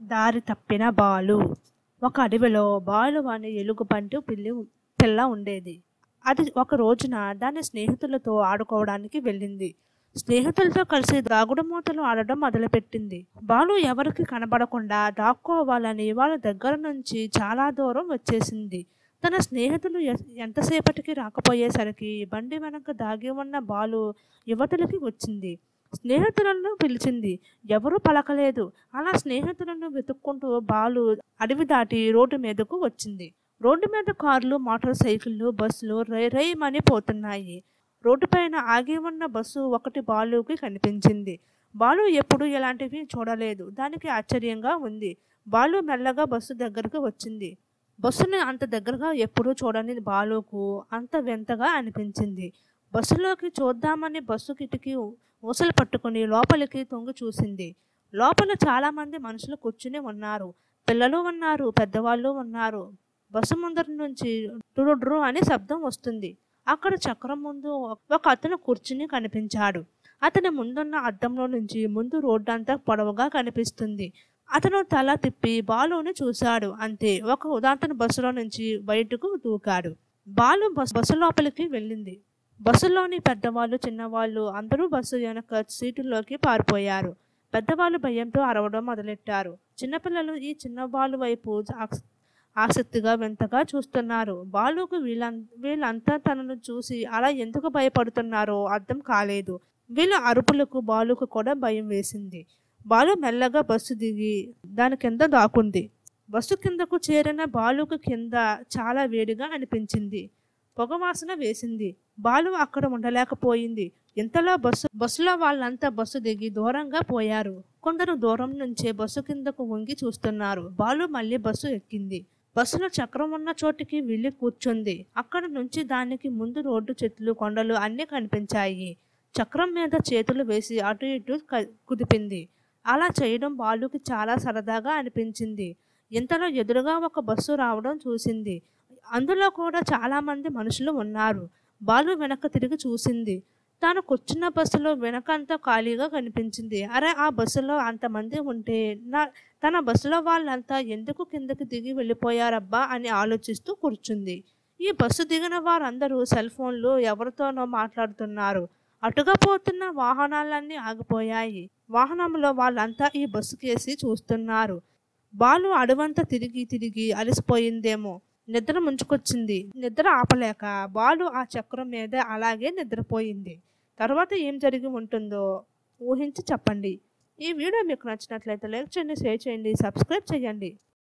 దారి తప్పిన బాలు ఒక అడవిలో బాలు అనే ఎలుగుబంటి పిల్లి పిల్ల ఉండేది అది ఒక రోజున దాని స్నేహితులతో ఆడుకోవడానికి వెళ్ళింది స్నేహితులతో కలిసి దాగుడు మూతలు ఆడడం మొదలుపెట్టింది బాలు ఎవరికి కనబడకుండా దాక్కోవాలని వాళ్ళ దగ్గర నుంచి చాలా దూరం వచ్చేసింది తన స్నేహితులు ఎ- ఎంతసేపటికి రాకపోయేసరికి బండి వెనక దాగి ఉన్న బాలు యువతులకి వచ్చింది స్నేహితులను పిలిచింది ఎవరూ పలకలేదు అలా స్నేహితులను వెతుక్కుంటూ బాలు అడవి దాటి రోడ్డు మీదకు వచ్చింది రోడ్డు మీద కార్లు మోటార్ సైకిళ్ళు బస్సులు రై రైమని పోతున్నాయి రోడ్డు పైన ఆగి ఉన్న బస్సు ఒకటి బాలుకి కనిపించింది బాలు ఎప్పుడు ఇలాంటివి చూడలేదు దానికి ఆశ్చర్యంగా ఉంది బాలు మెల్లగా బస్సు దగ్గరకు వచ్చింది బస్సుని అంత దగ్గరగా ఎప్పుడూ చూడని బాలుకు అంత వింతగా అనిపించింది బస్సులోకి చూద్దామని బస్సు కిటికీ ఊసలు పట్టుకుని లోపలికి తొంగి చూసింది లోపల చాలా మంది మనుషులు కూర్చుని ఉన్నారు పిల్లలు ఉన్నారు పెద్దవాళ్ళు ఉన్నారు బస్సు ముందర నుంచి డురు అని శబ్దం వస్తుంది అక్కడ చక్రం ముందు ఒక అతను కూర్చుని కనిపించాడు అతని ముందున్న అద్దంలో నుంచి ముందు రోడ్డు అంతా పొడవుగా కనిపిస్తుంది అతను తల తిప్పి బాలుని చూశాడు అంతే ఒక ఉదాంతన బస్సులో నుంచి బయటకు దూకాడు బాలు బస్ బస్సు లోపలికి వెళ్ళింది బస్సులోని పెద్దవాళ్ళు చిన్నవాళ్ళు అందరూ బస్సు వెనక సీటుల్లోకి పారిపోయారు పెద్దవాళ్ళు భయంతో అరవడం మొదలెట్టారు చిన్నపిల్లలు ఈ చిన్న బాలు వైపు ఆస- ఆసక్తిగా వింతగా చూస్తున్నారు బాలుకు వీళ్ళం వీళ్ళంతా తనను చూసి అలా ఎందుకు భయపడుతున్నారో అర్థం కాలేదు వీళ్ళ అరుపులకు బాలుకు కూడా భయం వేసింది బాలు మెల్లగా బస్సు దిగి దాని కింద దాక్కుంది బస్సు కిందకు చేరిన బాలుకు కింద చాలా వేడిగా అనిపించింది పొగవాసన వేసింది బాలు అక్కడ ఉండలేకపోయింది ఇంతలో బస్సు బస్సులో వాళ్ళంతా బస్సు దిగి దూరంగా పోయారు కొందరు దూరం నుంచే బస్సు కిందకు వంగి చూస్తున్నారు బాలు మళ్ళీ బస్సు ఎక్కింది బస్సులో చక్రం ఉన్న చోటికి వెళ్ళి కూర్చుంది అక్కడ నుంచి దానికి ముందు రోడ్డు చెట్లు కొండలు అన్నీ కనిపించాయి చక్రం మీద చేతులు వేసి అటు ఇటు క- కుదిపింది అలా చేయడం బాలుకి చాలా సరదాగా అనిపించింది ఇంతలో ఎదురుగా ఒక బస్సు రావడం చూసింది అందులో కూడా చాలా మంది మనుషులు ఉన్నారు బాలు వెనక తిరిగి చూసింది తాను కూర్చున్న బస్సులో వెనకంతా ఖాళీగా కనిపించింది అరే ఆ బస్సులో అంతమంది ఉంటే నా తన బస్సులో వాళ్ళంతా ఎందుకు కిందకి దిగి వెళ్ళిపోయారబ్బా అని ఆలోచిస్తూ కూర్చుంది ఈ బస్సు దిగిన వారందరూ సెల్ ఫోన్లు ఎవరితోనో మాట్లాడుతున్నారు అటుగా పోతున్న వాహనాలన్నీ ఆగిపోయాయి వాహనంలో వాళ్ళంతా ఈ బస్సు కేసి చూస్తున్నారు బాలు అడవంతా తిరిగి తిరిగి అలసిపోయిందేమో నిద్ర ముంచుకొచ్చింది నిద్ర ఆపలేక బాలు ఆ చక్రం మీద అలాగే నిద్రపోయింది తర్వాత ఏం జరిగి ఉంటుందో ఊహించి చెప్పండి ఈ వీడియో మీకు నచ్చినట్లయితే లైక్ చేయండి షేర్ చేయండి సబ్స్క్రైబ్ చేయండి